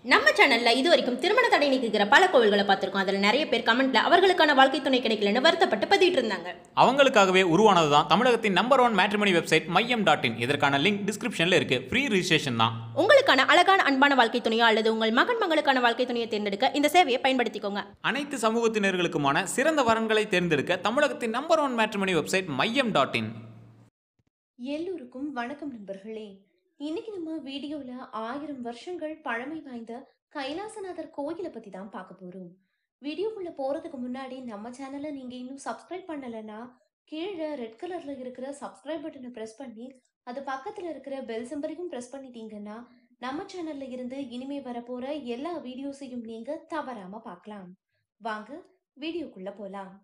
நம்ம சேனல்ல இது வரைக்கும் திருமண தடை நீக்குகிற பல கோவில்களை பார்த்திருக்கோம் அதுல நிறைய பேர் கமெண்ட்ல அவர்களுக்கான வாழ்க்கை துணை கிடைக்கலன்னு வருத்தப்பட்டு பதிவிட்டு இருந்தாங்க அவங்களுக்காகவே உருவானது தான் தமிழகத்தின் number one matrimony website Maiyam dot in இதற்கான லிங்க் டிஸ்கிரிப்ஷனில் இருக்கு ஃப்ரீ ரிஜிஸ்ட்ரேஷன் தான் உங்களுக்கான அழகான அன்பான வாழ்க்கை துணையோ அல்லது உங்கள் மகன் மகளுக்கான வாழ்க்கை துணையை தேர்ந்தெடுக்க இந்த சேவையை பயன்படுத்திக்கோங்க அனைத்து சமூகத்தினர்களுக்குமான சிறந்த வரன்களை தேர்ந்தெடுக்க தமிழகத்தின் number one matrimony website Maiyam dot in எல்லோருக்கும் வணக்கம் நண்பர்களே இன்னைக்கு நம்ம வீடியோல ஆயிரம் வருஷங்கள் பழமை வாய்ந்த கைலாசநாதர் கோயிலை பத்தி தான் பார்க்க போறோம் வீடியோக்குள்ள போறதுக்கு முன்னாடி நம்ம சேனலை நீங்க இன்னும் சப்ஸ்கிரைப் பண்ணலைன்னா கீழே ரெட் கலர்ல இருக்கிற சப்ஸ்கிரைப் பட்டனை பிரஸ் பண்ணி அது பக்கத்துல இருக்கிற பெல் சிம்பரையும் பிரஸ் பண்ணிட்டீங்கன்னா நம்ம சேனல்ல இருந்து இனிமே வரப்போற எல்லா வீடியோஸையும் நீங்க தவறாம பார்க்கலாம் வாங்க வீடியோக்குள்ள போலாம்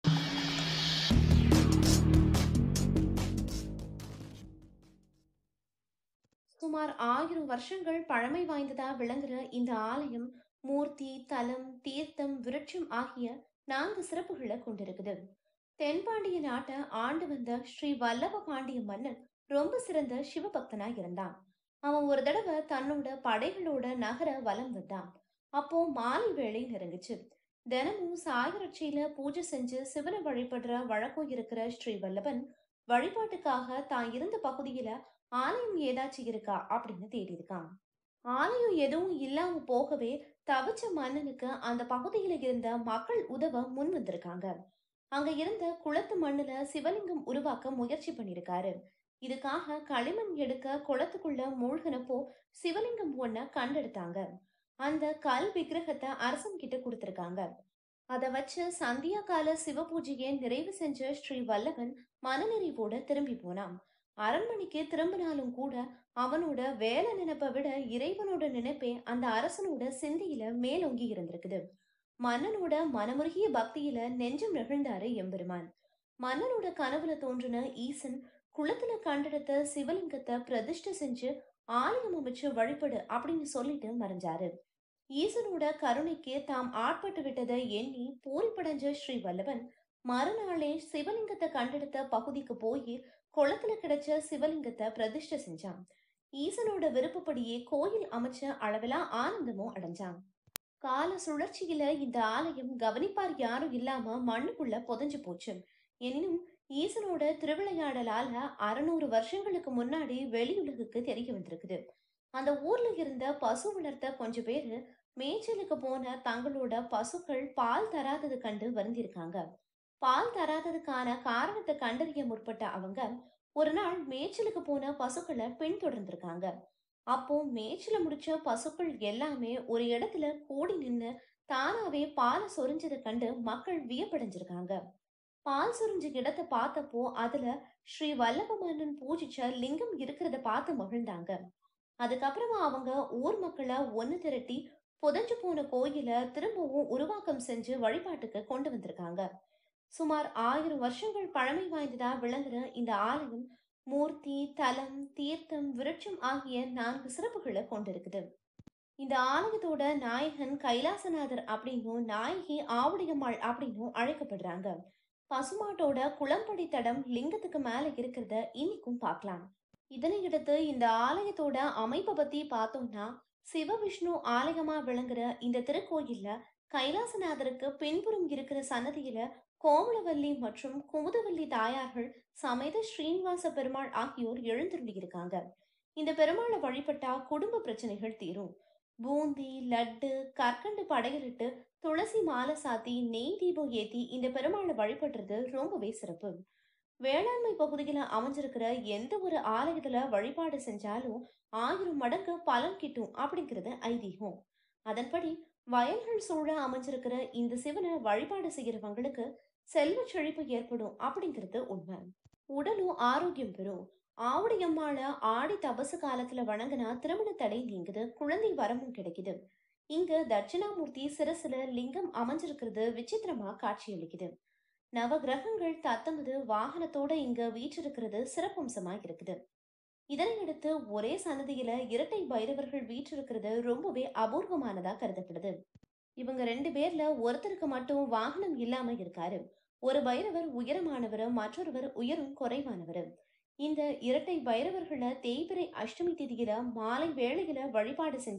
சுமார் ஆயிரம் வருஷங்கள் பழமை வாய்ந்ததா விளங்குற இந்த ஆலயம் மூர்த்தி தலம் தீர்த்தம் விருட்சம் ஆகிய நான்கு சிறப்புகளை கொண்டிருக்குது தென்பாண்டிய நாட்டை ஆண்டு வந்த ஸ்ரீ வல்லப பாண்டிய மன்னன் ரொம்ப சிறந்த சிவபக்தனா இருந்தான் அவன் ஒரு தடவை தன்னோட படைகளோட நகர வலம் வந்தான் அப்போ மாலை வேளை நெருங்குச்சு தினமும் சாயரட்சியில பூஜை செஞ்சு சிவனை வழிபடுற வழக்கம் இருக்கிற ஸ்ரீ வல்லபன் வழிபாட்டுக்காக தான் இருந்த பகுதியில ஆலயம் ஏதாச்சும் இருக்கா அப்படின்னு தேடி இருக்கான் ஆலயம் எதுவும் இல்லாம போகவே தவிச்ச மன்னனுக்கு அந்த பகுதியில இருந்த மக்கள் உதவ முன் வந்திருக்காங்க அங்க இருந்த குளத்து மண்ணுல சிவலிங்கம் உருவாக்க முயற்சி பண்ணிருக்காரு இதுக்காக களிமண் எடுக்க குளத்துக்குள்ள மூழ்கினப்போ சிவலிங்கம் ஒன்ன கண்டெடுத்தாங்க அந்த கல் விக்கிரகத்தை அரசன் கிட்ட கொடுத்திருக்காங்க அதை வச்சு சந்தியா கால சிவ பூஜையை நிறைவு செஞ்ச ஸ்ரீ வல்லவன் மனநிறைவோட திரும்பி போனான் அரண்மனைக்கு திரும்பினாலும் கூட அவனோட வேலை நினைப்பை விட இறைவனோட நினைப்பே அந்த அரசனோட சிந்தையில மேலோங்கி இருந்திருக்குது மன்னனோட மனமுருகிய பக்தியில நெஞ்சம் நெகிழ்ந்தாரு எம்பெருமான் மன்னனோட கனவுல தோன்றின ஈசன் குளத்துல கண்டெடுத்த சிவலிங்கத்தை பிரதிஷ்டை செஞ்சு ஆலயம் அமைச்சு வழிபடு அப்படின்னு சொல்லிட்டு மறைஞ்சாரு ஈசனோட கருணைக்கு தாம் ஆட்பட்டு விட்டதை எண்ணி பூரிப்படைஞ்ச ஸ்ரீ வல்லவன் மறுநாளே சிவலிங்கத்தை கண்டெடுத்த பகுதிக்கு போய் குளத்துல கிடைச்ச சிவலிங்கத்தை பிரதிஷ்டை செஞ்சான் ஈசனோட விருப்பப்படியே கோயில் அமைச்ச அளவிலா ஆனந்தமும் அடைஞ்சான் கால சுழற்சியில இந்த ஆலயம் கவனிப்பார் யாரும் இல்லாம மண்ணுக்குள்ள புதைஞ்சு போச்சு எனினும் ஈசனோட திருவிளையாடலால அறுநூறு வருஷங்களுக்கு முன்னாடி வெளியுலகுக்கு தெரிய வந்திருக்குது அந்த ஊர்ல இருந்த பசு வளர்த்த கொஞ்சம் பேரு மேய்ச்சலுக்கு போன தங்களோட பசுக்கள் பால் தராதது கண்டு வருந்திருக்காங்க பால் தராததுக்கான காரணத்தை கண்டறிய முற்பட்ட அவங்க ஒரு நாள் மேய்ச்சலுக்கு போன பசுக்களை பின்தொடர்ந்திருக்காங்க அப்போ மேய்ச்சல முடிச்ச பசுக்கள் எல்லாமே ஒரு இடத்துல கூடி நின்னு தானாவே பாலை சொரிஞ்சதை கண்டு மக்கள் வியப்படைஞ்சிருக்காங்க பால் சொரிஞ்ச இடத்தை பார்த்தப்போ அதுல ஸ்ரீ வல்லப மன்னன் பூஜிச்ச லிங்கம் இருக்கிறத பார்த்து மகிழ்ந்தாங்க அதுக்கப்புறமா அவங்க ஊர் மக்களை ஒன்னு திரட்டி புதைஞ்சு போன கோயில திரும்பவும் உருவாக்கம் செஞ்சு வழிபாட்டுக்கு கொண்டு வந்திருக்காங்க சுமார் ஆயிரம் வருஷங்கள் பழமை வாய்ந்ததா விளங்குற இந்த ஆலயம் மூர்த்தி தலம் தீர்த்தம் விருட்சம் ஆகிய நான்கு சிறப்புகளை கொண்டிருக்குது இந்த ஆலயத்தோட நாயகன் கைலாசநாதர் அப்படின்னும் நாயகி ஆவுடையம்மாள் அப்படின்னும் அழைக்கப்படுறாங்க பசுமாட்டோட குளம்படி தடம் லிங்கத்துக்கு மேல இருக்கிறத இன்னைக்கும் பார்க்கலாம் இதனையடுத்து இந்த ஆலயத்தோட அமைப்பை பத்தி பார்த்தோம்னா சிவவிஷ்ணு ஆலயமா விளங்குற இந்த திருக்கோயில்ல கைலாசநாதருக்கு பின்புறம் இருக்கிற சன்னதியில கோமலவல்லி மற்றும் குமுதவல்லி தாயார்கள் சமேத ஸ்ரீனிவாச பெருமாள் ஆகியோர் எழுந்தருளி இருக்காங்க இந்த பெருமாளை வழிபட்டா குடும்ப பிரச்சனைகள் தீரும் பூந்தி லட்டு கற்கண்டு படையலிட்டு துளசி மாலை சாத்தி நெய் தீபம் ஏத்தி இந்த பெருமாளை வழிபடுறது ரொம்பவே சிறப்பு வேளாண்மை பகுதியில அமைஞ்சிருக்கிற எந்த ஒரு ஆலயத்துல வழிபாடு செஞ்சாலும் ஆயிரம் மடங்கு பலன் கிட்டும் அப்படிங்கிறது ஐதீகம் அதன்படி வயல்கள் சூழ அமைஞ்சிருக்கிற இந்த சிவனை வழிபாடு செய்யறவங்களுக்கு செல்வ செழிப்பு ஏற்படும் அப்படிங்கிறது உண்மை உடலும் ஆரோக்கியம் பெறும் ஆவுடையம்மாள ஆடி தபசு காலத்துல வணங்கினா திருமண தடை நீங்குது குழந்தை வரமும் கிடைக்குது இங்க தட்சிணாமூர்த்தி சிரசுல லிங்கம் அமைஞ்சிருக்கிறது விசித்திரமா காட்சியளிக்குது நவ கிரகங்கள் தத்தமது வாகனத்தோட இங்க வீற்றிருக்கிறது சிறப்பம்சமா இருக்குது இதனையடுத்து ஒரே சன்னதியில இரட்டை பைரவர்கள் வீற்றிருக்கிறது ரொம்பவே அபூர்வமானதா கருதப்படுது இவங்க ரெண்டு பேர்ல ஒருத்தருக்கு மட்டும் வாகனம் இல்லாம இருக்காரு ஒரு பைரவர் உயரமானவர் மற்றொருவர் உயரம் குறைவானவர் இந்த இரட்டை பைரவர்களை தேய்பிறை அஷ்டமி திதியில மாலை வேளையில வழிபாடு செஞ்சா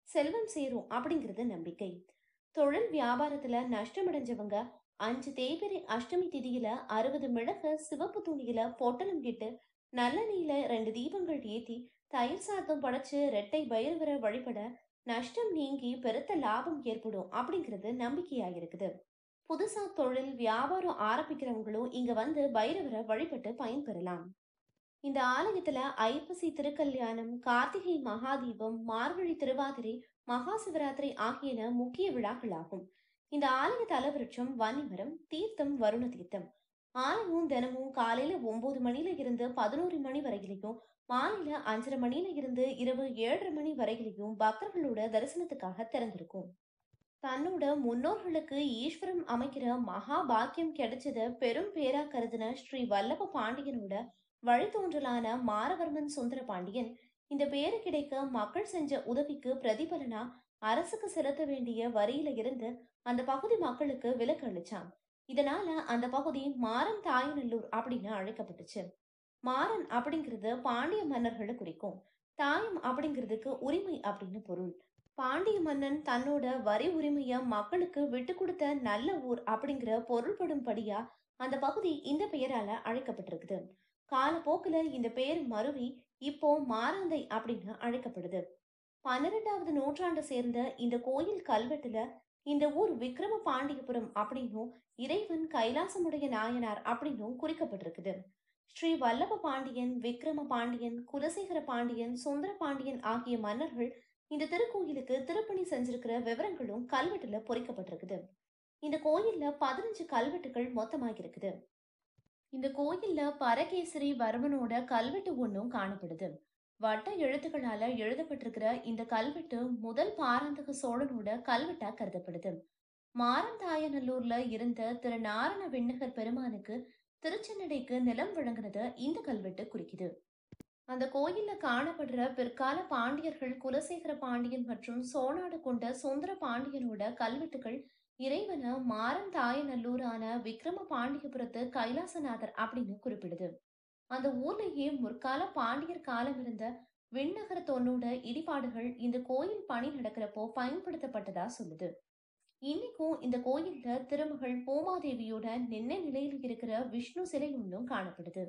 செல்வம் சேரும் அப்படிங்கிறது நம்பிக்கை தொழில் வியாபாரத்துல நஷ்டமடைஞ்சவங்க அஞ்சு தேய்பிரை அஷ்டமி திதியில அறுபது மிளகு சிவப்பு துணியில பொட்டலம் இட்டு நல்லெண்ணெயில ரெண்டு தீபங்கள் ஏத்தி தயிர் சாதம் படைச்சு ரெட்டை பைரவரை வழிபட நஷ்டம் நீங்கி பெருத்த லாபம் ஏற்படும் அப்படிங்கிறது நம்பிக்கையா இருக்குது புதுசா தொழில் வியாபாரம் ஆரம்பிக்கிறவங்களும் இங்க வந்து பைரவரை வழிபட்டு பயன்பெறலாம் இந்த ஆலயத்துல ஐப்பசி திருக்கல்யாணம் கார்த்திகை மகாதீபம் மார்கழி திருவாதிரை மகா சிவராத்திரி ஆகியன முக்கிய விழாக்களாகும் இந்த ஆலய தலவிருட்சம் வன்னிமரம் தீர்த்தம் வருண தீர்த்தம் ஆலயம் தினமும் காலையில ஒன்பது மணில இருந்து பதினோரு மணி வரையிலையும் மாலையில அஞ்சரை மணில இருந்து இரவு ஏழரை மணி வரையிலையும் பக்தர்களோட தரிசனத்துக்காக திறந்திருக்கும் தன்னோட முன்னோர்களுக்கு ஈஸ்வரம் அமைக்கிற மகா பாக்கியம் கிடைச்சத பெரும் பேரா கருதின ஸ்ரீ வல்லப பாண்டியனோட வழித்தோன்றலான மாரவர்மன் சுந்தர பாண்டியன் இந்த பேரு கிடைக்க மக்கள் செஞ்ச உதவிக்கு பிரதிபலனா அரசுக்கு செலுத்த வேண்டிய வரியில இருந்து அந்த பகுதி மக்களுக்கு விலக்கு அளிச்சான் இதனால அந்த பகுதி மாறன் தாயநல்லூர் அப்படின்னு அழைக்கப்பட்டுச்சு மாறன் அப்படிங்கிறது பாண்டிய மன்னர்களை குறிக்கும் தாயம் அப்படிங்கிறதுக்கு உரிமை அப்படின்னு பொருள் பாண்டிய மன்னன் தன்னோட வரி உரிமைய மக்களுக்கு விட்டு கொடுத்த நல்ல ஊர் அப்படிங்கிற பொருள்படும்படியா அந்த பகுதி இந்த பெயரால அழைக்கப்பட்டிருக்குது காலப்போக்குல இந்த பெயர் மருவி இப்போ மாராந்தை அப்படின்னு அழைக்கப்படுது பன்னிரெண்டாவது நூற்றாண்டை சேர்ந்த இந்த கோயில் கல்வெட்டுல இந்த ஊர் விக்ரம பாண்டியபுரம் அப்படின்னும் இறைவன் கைலாசமுடைய நாயனார் அப்படின்னும் குறிக்கப்பட்டிருக்குது ஸ்ரீ வல்லப பாண்டியன் விக்ரம பாண்டியன் குலசேகர பாண்டியன் சுந்தர பாண்டியன் ஆகிய மன்னர்கள் இந்த திருக்கோயிலுக்கு திருப்பணி செஞ்சிருக்கிற விவரங்களும் கல்வெட்டுல பொறிக்கப்பட்டிருக்குது இந்த கோயில்ல பதினஞ்சு கல்வெட்டுகள் மொத்தமாக இருக்குது இந்த கோயில்ல பரகேசரி வர்மனோட கல்வெட்டு ஒன்றும் காணப்படுது வட்ட எழுத்துக்களால எழுதப்பட்டிருக்கிற இந்த கல்வெட்டு முதல் பாராந்தக சோழனோட கல்வெட்டா கருதப்படுது மாரந்தாயநல்லூர்ல இருந்த திரு நாரண விண்ணகர் பெருமானுக்கு திருச்சென்னடைக்கு நிலம் வழங்குனத இந்த கல்வெட்டு குறிக்குது அந்த கோயில்ல காணப்படுற பிற்கால பாண்டியர்கள் குலசேகர பாண்டியன் மற்றும் சோனாடு கொண்ட சுந்தர பாண்டியனோட கல்வெட்டுகள் இறைவன மாறன் தாயநல்லூரான விக்ரம பாண்டியபுரத்து கைலாசநாதர் அப்படின்னு குறிப்பிடுது அந்த ஊர்லயே முற்கால பாண்டியர் காலம் இருந்த விண்ணகர தொன்னோட இடிபாடுகள் இந்த கோயில் பணி நடக்கிறப்போ பயன்படுத்தப்பட்டதா சொல்லுது இன்னைக்கும் இந்த கோயில்ல திருமகள் பூமாதேவியோட நின்ன நிலையில் இருக்கிற விஷ்ணு சிலை ஒன்றும் காணப்படுது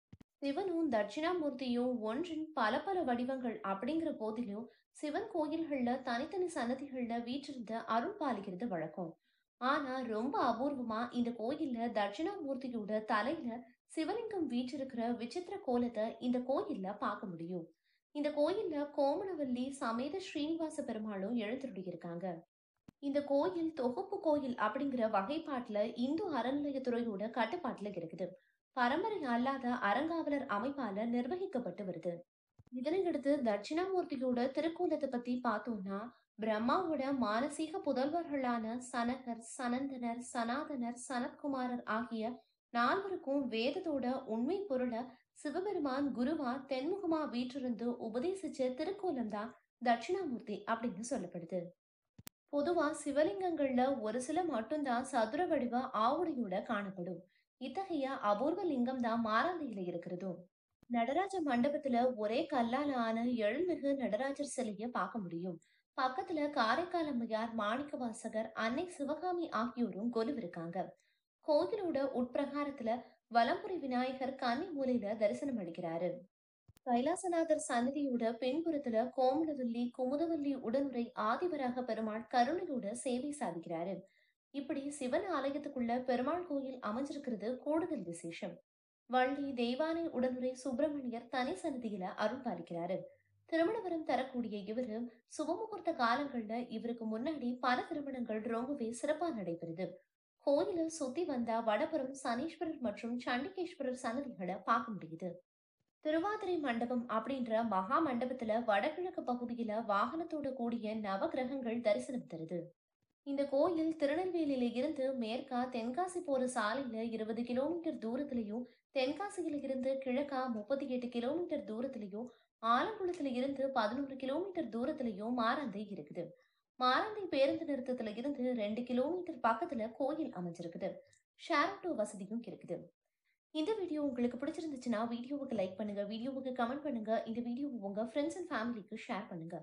சிவனும் தட்சிணாமூர்த்தியும் ஒன்றின் பல பல வடிவங்கள் அப்படிங்கிற போதிலும் சிவன் கோயில்கள்ல தனித்தனி சன்னதிகள்ல வீற்றிருந்த அருள் பாலிக்கிறது வழக்கம் ஆனா ரொம்ப அபூர்வமா இந்த கோயில்ல தட்சிணாமூர்த்தியோட தலையில சிவலிங்கம் வீற்றிருக்கிற விசித்திர கோலத்தை இந்த கோயில்ல பார்க்க முடியும் இந்த கோயில்ல கோமணவல்லி சமேத ஸ்ரீனிவாச பெருமாளும் எழுத்துருடியிருக்காங்க இந்த கோயில் தொகுப்பு கோயில் அப்படிங்கிற வகைப்பாட்டுல இந்து அறநிலையத்துறையோட கட்டுப்பாட்டுல இருக்குது பரம்பரை அல்லாத அறங்காவலர் அமைப்பால நிர்வகிக்கப்பட்டு வருது இதனையடுத்து தட்சிணாமூர்த்தியோட திருக்கோலத்தை பத்தி பார்த்தோம்னா பிரம்மாவோட மானசீக புதல்வர்களான சனகர் சனந்தனர் சனாதனர் சனத்குமாரர் ஆகிய நால்வருக்கும் வேதத்தோட உண்மை பொருளை சிவபெருமான் குருவா தென்முகமா வீற்றிருந்து உபதேசிச்ச திருக்கோலம் தான் தட்சிணாமூர்த்தி அப்படின்னு சொல்லப்படுது பொதுவா சிவலிங்கங்கள்ல ஒரு சில மட்டும்தான் சதுர வடிவ ஆவுடையோட காணப்படும் இத்தகைய அபூர்வ லிங்கம் தான் மாராந்தையில இருக்கிறதும் நடராஜ மண்டபத்துல ஒரே கல்லால ஆன எழுமிகு நடராஜர் சிலைய பார்க்க முடியும் பக்கத்துல காரைக்கால் அம்மையார் மாணிக்க வாசகர் அன்னை சிவகாமி ஆகியோரும் கொலுவிருக்காங்க கோயிலோட உட்பிரகாரத்துல வலம்புரி விநாயகர் கன்னி மூலையில தரிசனம் அளிக்கிறாரு கைலாசநாதர் சன்னதியோட பின்புறத்துல கோமலவல்லி குமுதவல்லி உடனுரை ஆதிவராக பெருமாள் கருணையோட சேவை சாதிக்கிறாரு இப்படி சிவன் ஆலயத்துக்குள்ள பெருமாள் கோயில் அமைஞ்சிருக்கிறது கூடுதல் விசேஷம் வள்ளி தெய்வானை உடனுரை சுப்பிரமணியர் தனி சன்னதியில அருள் பாலிக்கிறாரு திருமணவரம் தரக்கூடிய இவரு சுபமுகூர்த்த காலங்கள்ல இவருக்கு முன்னாடி பல திருமணங்கள் ரொம்பவே சிறப்பா நடைபெறுது கோயில சுத்தி வந்தா வடபுறம் சனீஸ்வரர் மற்றும் சண்டிகேஸ்வரர் சன்னதிகளை பார்க்க முடியுது திருவாதிரை மண்டபம் அப்படின்ற மகா மண்டபத்துல வடகிழக்கு பகுதியில வாகனத்தோட கூடிய நவகிரகங்கள் தரிசனம் தருது இந்த கோயில் திருநெல்வேலியில இருந்து மேற்கா தென்காசி போற சாலையில இருபது கிலோமீட்டர் தூரத்திலையும் தென்காசியில இருந்து கிழக்கா முப்பத்தி எட்டு கிலோமீட்டர் தூரத்திலையும் ஆலங்குளத்துல இருந்து பதினோரு கிலோமீட்டர் தூரத்திலையும் மாராந்தை இருக்குது மாராந்தை பேருந்து நிறுத்தத்துல இருந்து ரெண்டு கிலோமீட்டர் பக்கத்துல கோயில் அமைஞ்சிருக்குது ஷேர் ஆட்டோ வசதியும் இருக்குது இந்த வீடியோ உங்களுக்கு பிடிச்சிருந்துச்சுன்னா வீடியோவுக்கு லைக் பண்ணுங்க வீடியோவுக்கு கமெண்ட் பண்ணுங்க இந்த வீடியோவை உங்க ஃப்ரெண்ட்ஸ் அண்ட் ஃபேமிலிக்கு ஷேர் பண்ணுங்க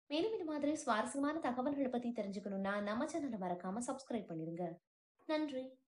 மேலும் இது மாதிரி சுவாரஸ்யமான தகவல்களை பத்தி தெரிஞ்சுக்கணும்னா நம்ம சேனலை மறக்காம சப்ஸ்கிரைப் பண்ணிருங்க நன்றி